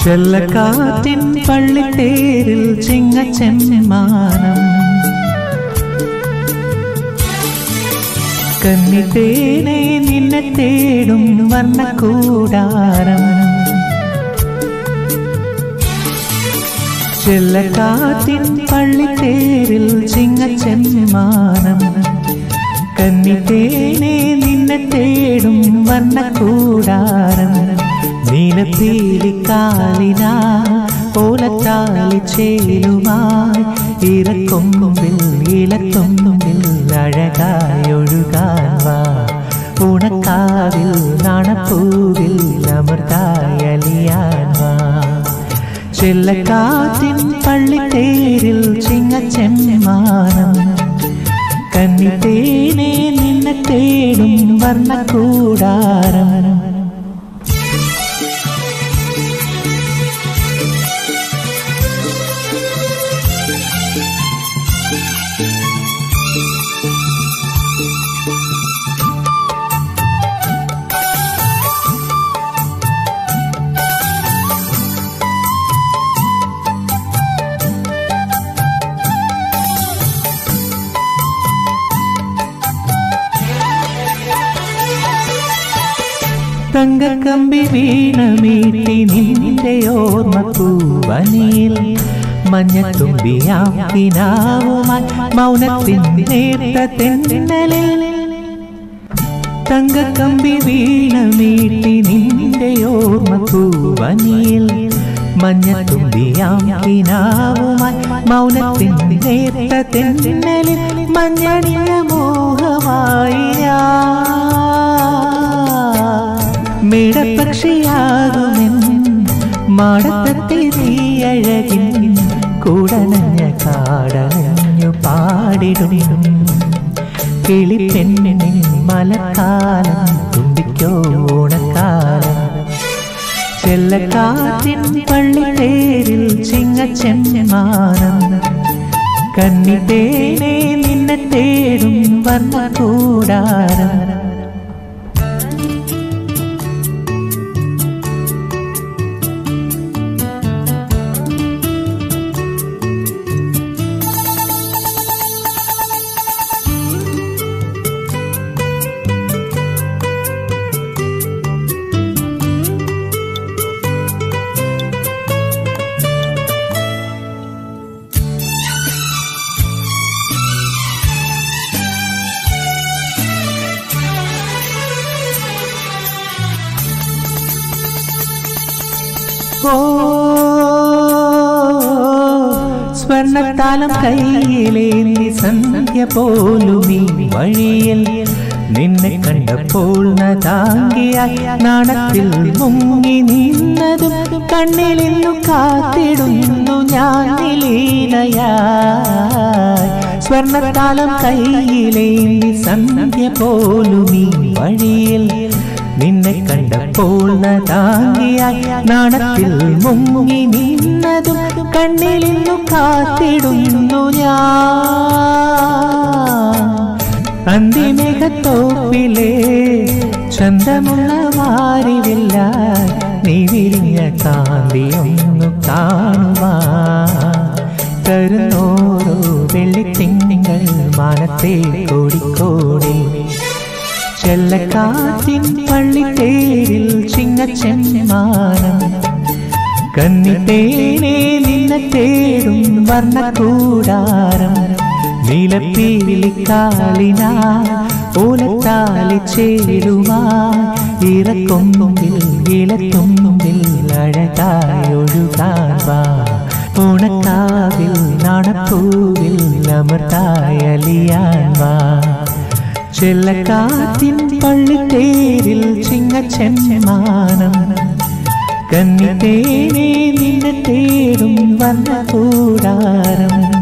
ചെല്ലക്കാറ്റിൻ പള്ളിത്തേരിൽ ചിങ്ങച്ചെമ്മാനം കന്നിത്തേനെ നിന്നെ തേടും വർണ്ണക്കൂടാരം ചെല്ലക്കാറ്റിൻ പള്ളിത്തേരിൽ ചിങ്ങച്ചെമ്മാനം കന്നിത്തേനെ നിന്നെ തേടും വർണ്ണക്കൂടാരം നീലപ്പീലിക്കാലിനാ ഓലത്താലി ചേലുമായി ഇറക്കൊമ്പിൽ ഇലക്കൊമ്പിൽ അഴകായൊഴുകാൻ വാ ഉണക്കാവിൽ നാണപ്പൂവിൽ അമൃതായലിയാൻ വാ ചെല്ലക്കാറ്റിൻ പള്ളിത്തേരിൽ ചിങ്ങച്ചെമ്മാനം കന്നിത്തേനെ നിന്നെ തേടും വർണ്ണക്കൂടാരം തങ്കക്കമ്പി വീണ മീട്ടി നിന്റെ ഓർമ്മ പൂവനിയിൽ മഞ്ഞത്തുമ്പിയാം കിനാവുമായി മൗനത്തിൻ നേർത്ത തെന്നലിൽ തങ്കക്കമ്പി വീണ മീട്ടി നിന്റെ ഓർമ്മ പൂവനിയിൽ മഞ്ഞത്തുമ്പിയാം കിനാവുമായി മൗനത്തിൻ നേർത്ത തെന്നലിൽ മഞ്ഞണിയ മോഹമായി മിടപ്പക്ഷിയാകുമെൻ മാടത്തത്തെ നീയഴകിൻ കൂടനഞ്ഞ കാടനഞ്ഞു പാടിടും കിളിപ്പെണ്ണിൻ മലക്കാലം തുമ്പിക്കോ ഓണക്കാലം ചെല്ലക്കാറ്റിൻ പള്ളിത്തേരിൽ ചിങ്ങച്ചെമ്മാനം കന്നിത്തേനെ നിന്നെ തേടും വർണ്ണ കൂടാരം ഓ സ്വർണത്താലം കയ്യിലേന്തി സന്ധ്യ പോലും ഈ വഴിയിൽ നിന്നെ കണ്ടപ്പോൾ നതാങ്കിയായി നാണത്തിൽ മുങ്ങി നിന്നതും കണ്ണിലിന്നു കാത്തിടുന്നു ഞാൻ നിലീനയായി സ്വർണത്താലം കയ്യിലേന്തി സന്ധ്യ പോലും ഈ വഴിയിൽ നിന്നെ കണ്ടപ്പോൾ നതാങ്കിയായി നാണത്തിൽ മുങ്ങി നിന്നതും കണ്ണിലിന്നു കാത്തിടുന്നു ഞാൻ അന്തിമേഘത്തോപ്പിലെ ചന്തമുള്ള വാരിവില്ല നീ വിരിഞ്ഞ കാന്തിയൊന്നു കാണുവാ തരുന്നോരോ വെള്ളിത്തിങ്കൾ മാനത്തെ കോടിക്കോടി ചെല്ലക്കാറ്റിൻ പള്ളിത്തേരിൽ ചിങ്ങച്ചെമ്മാനം കന്നിത്തേനെ നിന്നെ തേടും വർണ്ണക്കൂടാരം നീലപ്പീലിക്കാലിനാ ഓലത്താലി ചേരുമാ ഇറക്കൊമ്പിൽ ഇലത്തുമ്പിൽ അഴകായൊഴുകാൻ വാ ഉണക്കാവിൽ നാണപ്പൂവിൽ അമൃതായലിയാൻ വാ ചെല്ലക്കാറ്റിൻ പള്ളിത്തേരിൽ ചിങ്ങച്ചെമ്മാനം കന്നിത്തേനെ നിന്നെ തേടും വന്ന കൂടാരം